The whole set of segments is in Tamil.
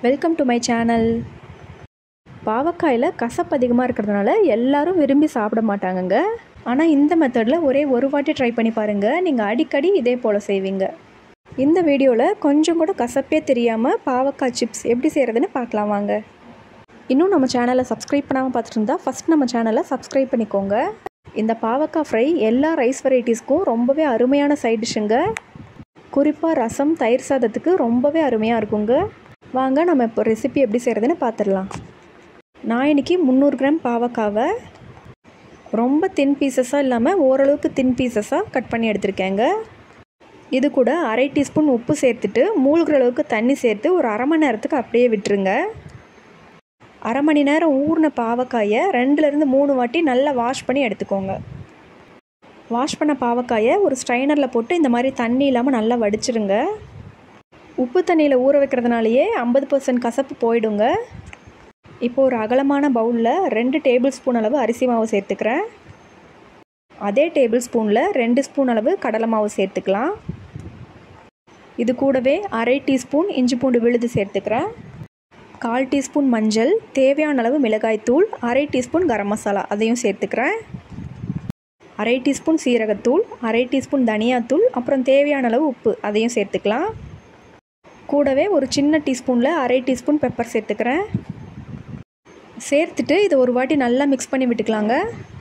வெல்கம் டு மை சேனல் பாவக்காயில் கசப்பு அதிகமாக இருக்கிறதுனால எல்லாரும் விரும்பி சாப்பிட மாட்டாங்கங்க ஆனால் இந்த மெத்தடில் ஒரே ஒரு வாட்டி ட்ரை பண்ணி பாருங்கள் நீங்கள் அடிக்கடி இதே போல் செய்வீங்க இந்த வீடியோவில் கொஞ்சம் கூட கசப்பே தெரியாமல் பாவக்காய் சிப்ஸ் எப்படி செய்கிறதுன்னு பார்க்கலாம் வாங்க இன்னும் நம்ம சேனலை சப்ஸ்கிரைப் பண்ணாமல் பார்த்துட்டு இருந்தா ஃபஸ்ட் நம்ம சேனலை சப்ஸ்கிரைப் பண்ணிக்கோங்க இந்த பாவக்காய் ஃப்ரை எல்லா ரைஸ் வெரைட்டிஸ்க்கும் ரொம்பவே அருமையான சைட் டிஷ்ஷுங்க குறிப்பாக ரசம் தயிர் சாதத்துக்கு ரொம்பவே அருமையாக இருக்குங்க வாங்க நம்ம இப்போ ரெசிபி எப்படி செய்கிறதுன்னு பார்த்துடலாம் நான் இன்றைக்கி முந்நூறு கிராம் பாவக்காவை ரொம்ப தின் பீசஸாக இல்லாமல் ஓரளவுக்கு தின் பீசஸாக கட் பண்ணி எடுத்திருக்கேங்க இது கூட அரை டீஸ்பூன் உப்பு சேர்த்துட்டு மூழ்கிற அளவுக்கு தண்ணி சேர்த்து ஒரு அரை மணி நேரத்துக்கு அப்படியே விட்டுருங்க அரை மணி நேரம் ஊறின பாவக்காயை ரெண்டுலேருந்து மூணு வாட்டி நல்லா வாஷ் பண்ணி எடுத்துக்கோங்க வாஷ் பண்ண பாவக்காயை ஒரு ஸ்ட்ரைனரில் போட்டு இந்த மாதிரி தண்ணி இல்லாமல் நல்லா வடிச்சிருங்க உப்பு தண்ணியில் ஊற வைக்கிறதுனாலையே ஐம்பது பர்சன்ட் கசப்பு போயிடுங்க இப்போ ஒரு அகலமான பவுலில் ரெண்டு டேபிள் ஸ்பூன் அளவு அரிசி மாவு சேர்த்துக்கிறேன் அதே டேபிள் ஸ்பூனில் ரெண்டு ஸ்பூன் அளவு கடலை மாவு சேர்த்துக்கலாம் இது கூடவே அரை டீஸ்பூன் இஞ்சி பூண்டு விழுது சேர்த்துக்கிறேன் கால் டீஸ்பூன் மஞ்சள் தேவையான அளவு மிளகாய்த்தூள் அரை டீஸ்பூன் கரம் மசாலா அதையும் சேர்த்துக்கிறேன் அரை டீஸ்பூன் சீரகத்தூள் அரை டீஸ்பூன் தனியாத்தூள் அப்புறம் தேவையான அளவு உப்பு அதையும் சேர்த்துக்கலாம் கூடவே ஒரு சின்ன டீஸ்பூனில் அரை டீஸ்பூன் பெப்பர் சேர்த்துக்கிறேன் சேர்த்துட்டு இதை ஒரு வாட்டி நல்லா மிக்ஸ் பண்ணி விட்டுக்கலாங்க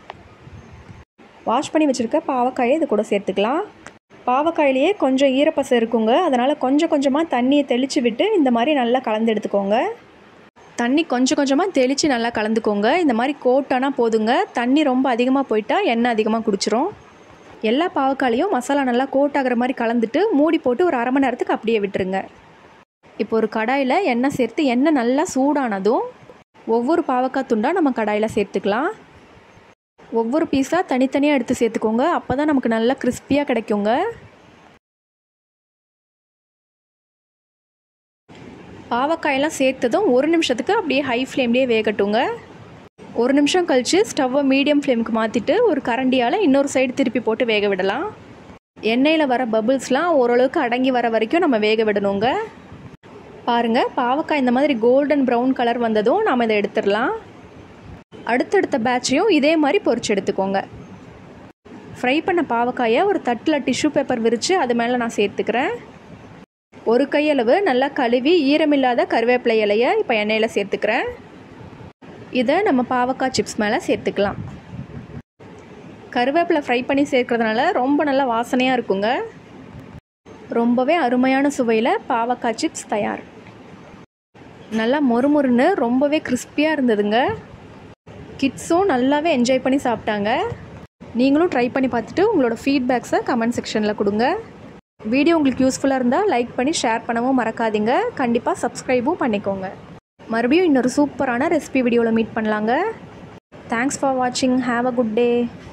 வாஷ் பண்ணி வச்சுருக்க பாவக்காயை இது கூட சேர்த்துக்கலாம் பாவக்காயிலேயே கொஞ்சம் ஈரப்பசை இருக்குங்க அதனால் கொஞ்சம் கொஞ்சமாக தண்ணியை தெளித்து விட்டு இந்த மாதிரி நல்லா கலந்து எடுத்துக்கோங்க தண்ணி கொஞ்சம் கொஞ்சமாக தெளித்து நல்லா கலந்துக்கோங்க இந்த மாதிரி கோட்டானா போதுங்க தண்ணி ரொம்ப அதிகமாக போயிட்டா எண்ணெய் அதிகமாக குடிச்சிரும் எல்லா பாவக்காயிலையும் மசாலா நல்லா கோட் ஆகிற மாதிரி கலந்துட்டு மூடி போட்டு ஒரு அரை மணி நேரத்துக்கு அப்படியே விட்டுருங்க இப்போ ஒரு கடாயில் எண்ணெய் சேர்த்து எண்ணெய் நல்லா சூடானதும் ஒவ்வொரு பாவக்காய் துண்டாக நம்ம கடாயில் சேர்த்துக்கலாம் ஒவ்வொரு பீஸாக தனித்தனியாக எடுத்து சேர்த்துக்கோங்க அப்போ தான் நமக்கு நல்லா கிறிஸ்பியாக கிடைக்குங்க பாவக்காயெல்லாம் சேர்த்ததும் ஒரு நிமிஷத்துக்கு அப்படியே ஹை ஃப்ளேம்லேயே வேகட்டுங்க ஒரு நிமிஷம் கழித்து ஸ்டவ்வை மீடியம் ஃப்ளேமுக்கு மாற்றிட்டு ஒரு கரண்டியால் இன்னொரு சைடு திருப்பி போட்டு வேக விடலாம் எண்ணெயில் வர பபிள்ஸ்லாம் ஓரளவுக்கு அடங்கி வர வரைக்கும் நம்ம வேக விடணுங்க பாருங்கள் பாவக்காய் இந்த மாதிரி கோல்டன் ப்ரௌன் கலர் வந்ததும் நாம் இதை எடுத்துடலாம் அடுத்தடுத்த பேட்சையும் இதே மாதிரி பொரிச்சு எடுத்துக்கோங்க ஃப்ரை பண்ண பாவக்காயை ஒரு தட்டில் டிஷ்யூ பேப்பர் விரித்து அது மேலே நான் சேர்த்துக்கிறேன் ஒரு கையளவு நல்லா கழுவி ஈரமில்லாத கருவேப்பிலை இலையை இப்போ எண்ணெயில் சேர்த்துக்கிறேன் இதை நம்ம பாவக்காய் சிப்ஸ் மேலே சேர்த்துக்கலாம் கருவேப்பிலை ஃப்ரை பண்ணி சேர்க்கறதுனால ரொம்ப நல்லா வாசனையாக இருக்குங்க ரொம்பவே அருமையான சுவையில் பாவக்காய் சிப்ஸ் தயார் நல்லா மொறுமொறுன்னு ரொம்பவே கிறிஸ்பியாக இருந்ததுங்க கிட்ஸும் நல்லாவே என்ஜாய் பண்ணி சாப்பிட்டாங்க நீங்களும் ட்ரை பண்ணி பார்த்துட்டு உங்களோட ஃபீட்பேக்ஸை கமெண்ட் செக்ஷனில் கொடுங்க வீடியோ உங்களுக்கு யூஸ்ஃபுல்லாக இருந்தால் லைக் பண்ணி ஷேர் பண்ணவும் மறக்காதீங்க கண்டிப்பாக சப்ஸ்கிரைபும் பண்ணிக்கோங்க மறுபடியும் இன்னொரு சூப்பரான ரெசிபி வீடியோவில் மீட் பண்ணலாங்க தேங்க்ஸ் ஃபார் வாட்சிங் ஹாவ் அ குட் டே